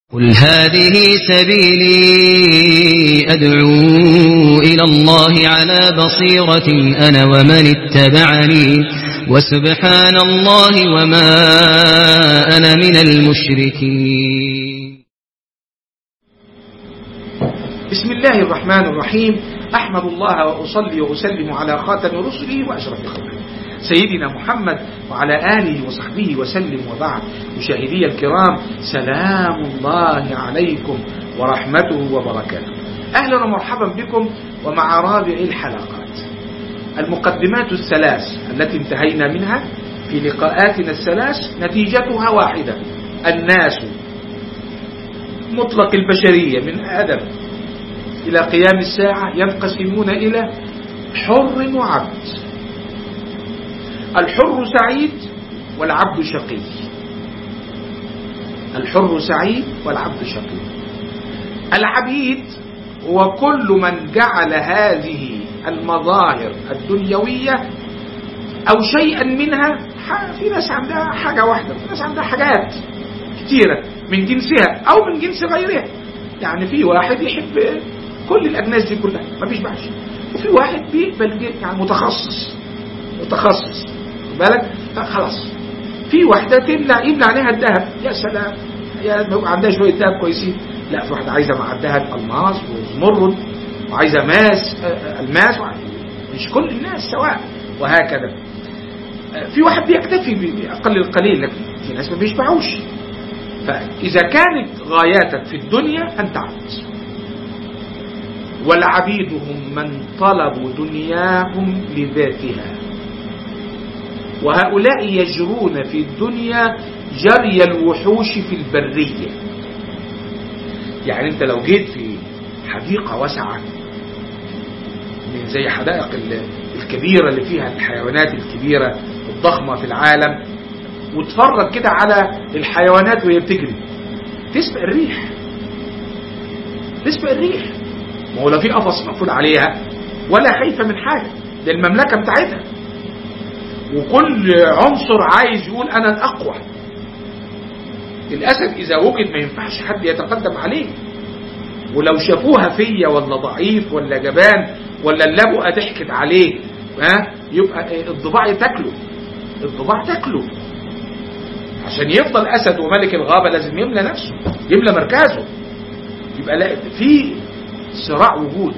قل هذه سبيلي أدعو إلى الله على بصيرة أنا ومن اتبعني وسبحان الله وما أنا من المشركين بسم الله الرحمن الرحيم أحمد الله وأصلي وأسلم على خاتم رسله وأشرف خلقه سيدنا محمد وعلى آله وصحبه وسلم وبعد مشاهدي الكرام سلام الله عليكم ورحمته وبركاته أهلا ومرحبا بكم ومع رابع الحلقات المقدمات الثلاث التي انتهينا منها في لقاءاتنا الثلاث نتيجتها واحدة الناس مطلق البشرية من آدم إلى قيام الساعة ينقسمون إلى حر وعبد الحر سعيد والعبد شقي الحر سعيد والعبد شقي العبيد هو كل من جعل هذه المظاهر الدنيوية أو شيئا منها في ناس عندها حاجة واحدة في ناس عندها حاجات كتيرة من جنسها أو من جنس غيرها يعني في واحد يحب كل الأجناس دي كلها ما بيشبعش وفي واحد بيقبل يعني متخصص متخصص بالك خلاص في واحدة تملى يملى عليها الذهب يا سلام يا عندها شوية ذهب كويسين لا في واحدة عايزة مع الذهب الماس وزمرد وعايزة ماس الماس مش كل الناس سواء وهكذا في واحد بيكتفي بأقل القليل لكن في ناس ما بيشبعوش فإذا كانت غاياتك في الدنيا أنت عبد والعبيد هم من طلبوا دنياهم لذاتها وهؤلاء يجرون في الدنيا جري الوحوش في البرية يعني انت لو جيت في حديقة واسعة من زي حدائق الكبيرة اللي فيها الحيوانات الكبيرة الضخمة في العالم وتفرج كده على الحيوانات وهي بتجري تسبق الريح تسبق الريح ما هو لا في قفص مقفول عليها ولا خايفة من حاجة ده المملكة بتاعتها وكل عنصر عايز يقول انا الاقوى الاسد اذا وجد ما ينفعش حد يتقدم عليه ولو شافوها فيا ولا ضعيف ولا جبان ولا اللبؤة ضحكت عليه ها يبقى الضباع تاكله الضباع تاكله عشان يفضل اسد وملك الغابة لازم يملى نفسه يملى مركزه يبقى لا في صراع وجود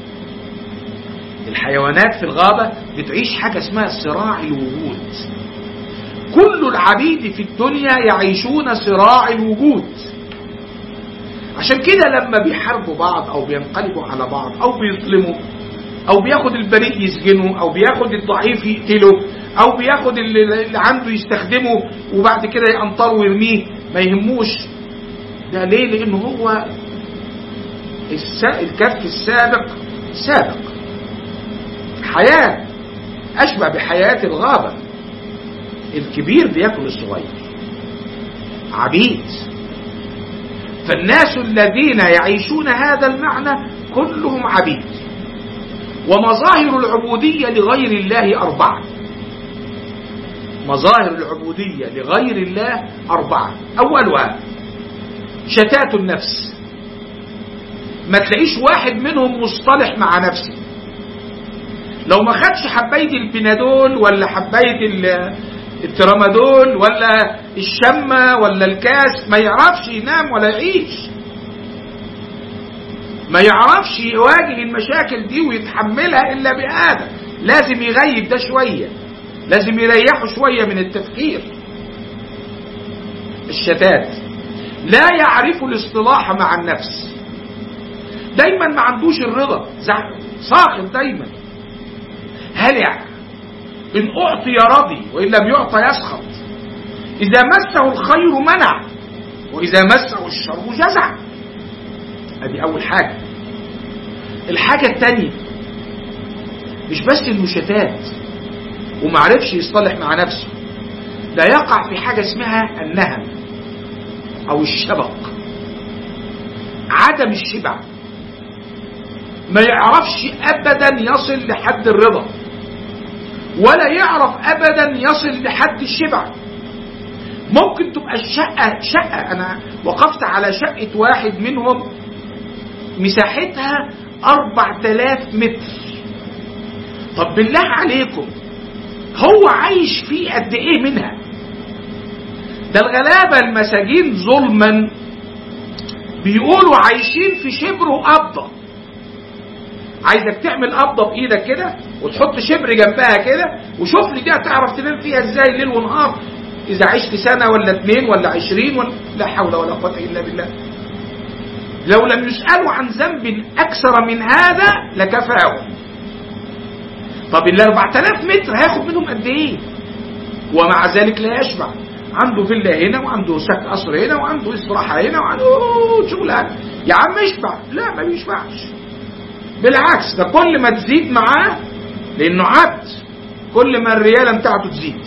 الحيوانات في الغابة بتعيش حاجة اسمها صراع الوجود كل العبيد في الدنيا يعيشون صراع الوجود عشان كده لما بيحاربوا بعض او بينقلبوا على بعض او بيظلموا او بياخد البريء يسجنه او بياخد الضعيف يقتله او بياخد اللي عنده يستخدمه وبعد كده ينطره ويرميه ما يهموش ده ليه لانه هو الكف السابق سابق حياة أشبه بحياة الغابة الكبير بياكل الصغير عبيد فالناس الذين يعيشون هذا المعنى كلهم عبيد ومظاهر العبودية لغير الله أربعة مظاهر العبودية لغير الله أربعة أولها شتات النفس ما تلاقيش واحد منهم مصطلح مع نفسه لو ما خدش حبايه البنادول ولا حبايه الترامادول ولا الشمة ولا الكاس ما يعرفش ينام ولا يعيش ما يعرفش يواجه المشاكل دي ويتحملها إلا بآدم لازم يغيب ده شوية لازم يريحه شوية من التفكير الشتات لا يعرف الاصطلاح مع النفس دايما ما عندوش الرضا ساخط دايما هلع إن أعطي رضي وإن لم يعطى يسخط إذا مسه الخير منع وإذا مسه الشر جزع هذه أول حاجة الحاجة الثانية مش بس إنه شتات ومعرفش يصطلح مع نفسه ده يقع في حاجة اسمها النهم أو الشبق عدم الشبع ما يعرفش أبدا يصل لحد الرضا ولا يعرف أبدا يصل لحد الشبع ممكن تبقى الشقة شقة أنا وقفت على شقة واحد منهم مساحتها أربع تلاف متر طب بالله عليكم هو عايش فيه قد ايه منها ده الغلابة المساجين ظلما بيقولوا عايشين في شبر وقبضة عايزك تعمل قبضة بإيدك كده وتحط شبر جنبها كده وشوف لي دي هتعرف تنام فيها ازاي ليل ونهار إذا عشت سنة ولا اتنين ولا عشرين ولا لا حول ولا قوة إلا بالله لو لم يسألوا عن ذنب أكثر من هذا لكفاهم طب ال 4000 متر هياخد منهم قد ايه ومع ذلك لا يشبع عنده فيلا هنا وعنده سك قصر هنا وعنده استراحه هنا وعنده شغلانه يا عم اشبع لا ما بيشبعش بالعكس ده كل ما تزيد معاه لانه عبد كل ما الرياله بتاعته تزيد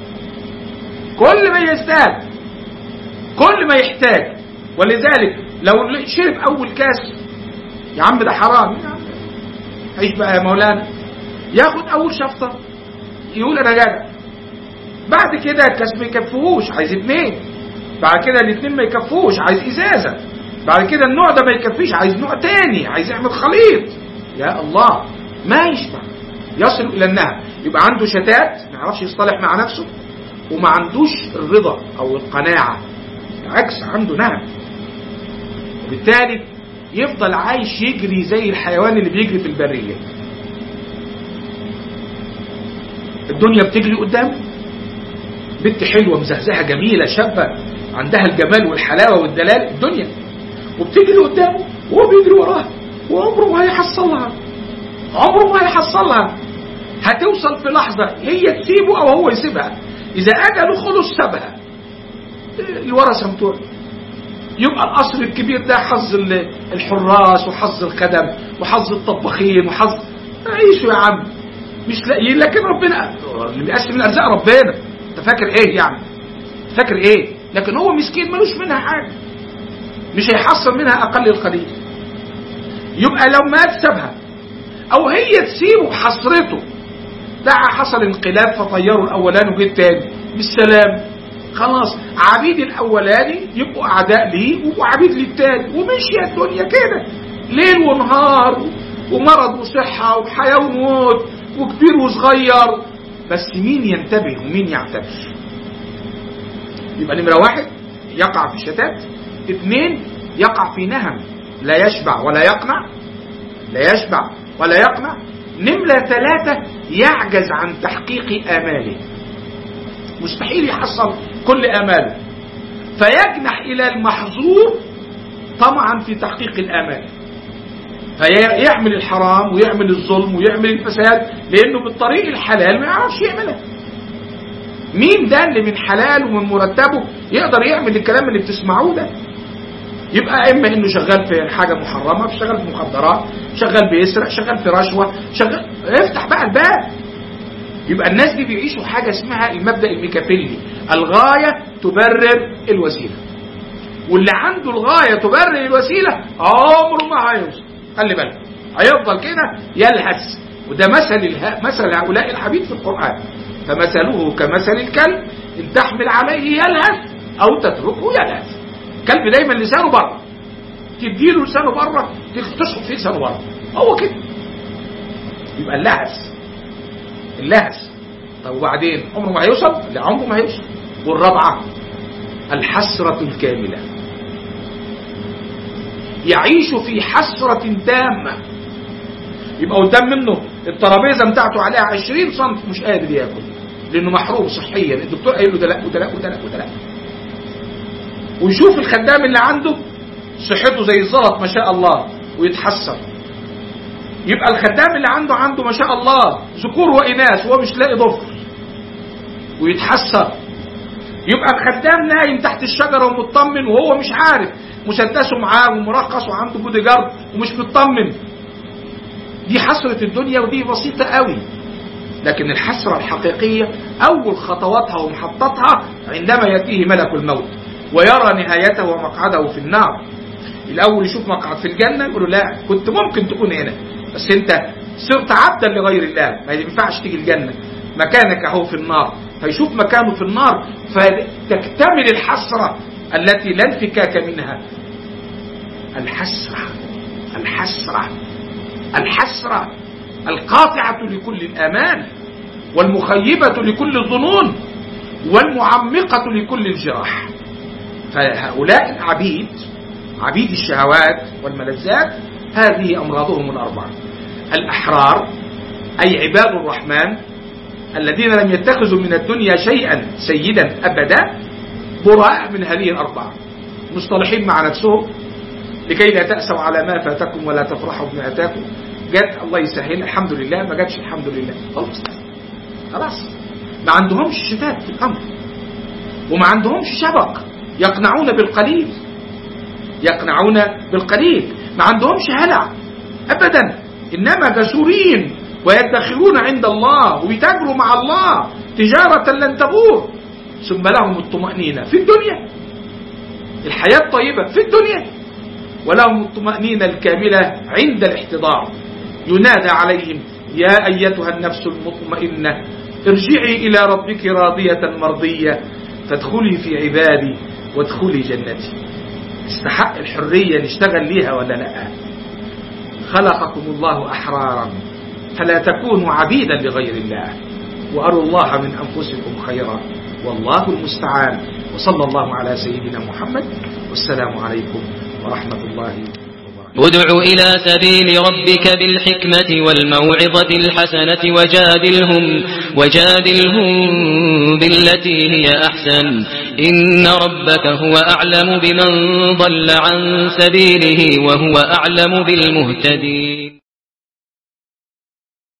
كل ما يزداد كل ما يحتاج ولذلك لو شرب اول كاس يا عم ده حرام يا عم عيش بقى يا مولانا ياخد اول شفطه يقول انا جدع بعد كده الكاس ما يكفوهوش عايز اتنين بعد كده الاتنين ما يكفوش عايز ازازه بعد كده النوع ده ما يكفيش عايز نوع تاني عايز يعمل خليط يا الله ما يشبع يصل الى النهب يبقى عنده شتات ما يعرفش يصطلح مع نفسه وما عندوش الرضا او القناعه بالعكس عنده نهب وبالتالي يفضل عايش يجري زي الحيوان اللي بيجري في البريه الدنيا بتجري قدامه بنت حلوه مزهزهه جميله شابه عندها الجمال والحلاوه والدلال الدنيا وبتجري قدامه وهو بيجري وراها وعمره ما هيحصلها عمره ما هيحصلها هتوصل في لحظه هي تسيبه او هو يسيبها اذا اجله خلص سابها الورثه بتوعه يبقى القصر الكبير ده حظ الحراس وحظ الخدم وحظ الطباخين وحظ عيشوا يا عم مش لاقيين لكن ربنا اللي بيقسم الارزاق ربنا انت فاكر ايه يعني فاكر ايه لكن هو مسكين ملوش منها حاجه مش هيحصل منها اقل القليل يبقى لو مات سابها او هي تسيبه بحسرته دعا حصل انقلاب فطيروا الاولاني وجه التاني بالسلام خلاص عبيد الاولاني يبقوا اعداء ليه ويبقوا عبيد للتاني ومشي الدنيا كده ليل ونهار ومرض وصحه وحياه وموت وكبير وصغير بس مين ينتبه ومين يعتبر يبقى نمرة واحد يقع في شتات اثنين يقع في نهم لا يشبع ولا يقنع لا يشبع ولا يقنع نمرة ثلاثة يعجز عن تحقيق آماله مستحيل يحصل كل آماله فيجنح إلى المحظور طمعا في تحقيق الآمال فيعمل الحرام ويعمل الظلم ويعمل الفساد لانه بالطريق الحلال ما يعرفش يعملها مين ده اللي من حلال ومن مرتبه يقدر يعمل الكلام اللي بتسمعوه ده يبقى اما انه شغال في حاجه محرمه شغال في مخدرات شغال بيسرق شغال في رشوه شغال افتح بقى الباب يبقى الناس دي بيعيشوا حاجه اسمها المبدا الميكافيلي الغايه تبرر الوسيله واللي عنده الغايه تبرر الوسيله عمره ما هيوصل خلي بالك هيفضل كده يلهث وده مثل اله... مثل هؤلاء العبيد في القرآن فمثله كمثل الكلب إن تحمل عليه يلهث أو تتركه يلهث الكلب دايما لسانه بره تديله لسانه بره تشخط فيه لسانه بره هو كده يبقى اللهث اللهث طب وبعدين عمره ما هيوصل؟ لا عمره ما هيوصل والرابعة الحسرة الكاملة يعيش في حسرة تامة يبقى قدام منه الترابيزه بتاعته عليها 20 سم مش قادر ياكل لانه محروم صحيا الدكتور قايل له ده لا وده لا وده لا وده لا ويشوف الخدام اللي عنده صحته زي الزلط ما شاء الله ويتحسر يبقى الخدام اللي عنده عنده ما شاء الله ذكور واناث وهو مش لاقي ضفر ويتحسر يبقى الخدام نايم تحت الشجره ومطمن وهو مش عارف مسدسه معاه ومرخص وعنده بودي جارد ومش مطمن دي حسرة الدنيا ودي بسيطة قوي لكن الحسرة الحقيقية أول خطواتها ومحطتها عندما يأتيه ملك الموت ويرى نهايته ومقعده في النار الأول يشوف مقعد في الجنة يقول له لا كنت ممكن تكون هنا بس أنت صرت عبدا لغير الله ما ينفعش تيجي الجنة مكانك أهو في النار هيشوف مكانه في النار فتكتمل الحسرة التي لا انفكاك منها الحسرة الحسرة الحسرة القاطعة لكل الآمال والمخيبة لكل الظنون والمعمقة لكل الجراح فهؤلاء العبيد عبيد الشهوات والملذات هذه أمراضهم الأربعة الأحرار أي عباد الرحمن الذين لم يتخذوا من الدنيا شيئا سيدا أبدا براء من هذه الأربعة مصطلحين مع نفسهم لكي لا تأسوا على ما فاتكم ولا تفرحوا بما أتاكم جت الله يسهل الحمد لله ما جاتش الحمد لله خلاص خلاص ما عندهمش شتات في الأمر وما عندهمش شبق يقنعون بالقليل يقنعون بالقليل ما عندهمش هلع أبدا إنما جسورين ويدخرون عند الله ويتاجروا مع الله تجارة لن تبور ثم لهم الطمأنينة في الدنيا الحياة الطيبة في الدنيا ولهم الطمأنينة الكاملة عند الاحتضار ينادى عليهم يا أيتها النفس المطمئنة ارجعي إلى ربك راضية مرضية فادخلي في عبادي وادخلي جنتي استحق الحرية نشتغل ليها ولا لا خلقكم الله أحرارا فلا تكونوا عبيدا لغير الله وأروا الله من أنفسكم خيرا والله المستعان وصلى الله على سيدنا محمد والسلام عليكم ورحمة الله ادع إلى سبيل ربك بالحكمة والموعظة الحسنة وجادلهم, وجادلهم بالتي هي أحسن إن ربك هو أعلم بمن ضل عن سبيله وهو أعلم بالمهتدين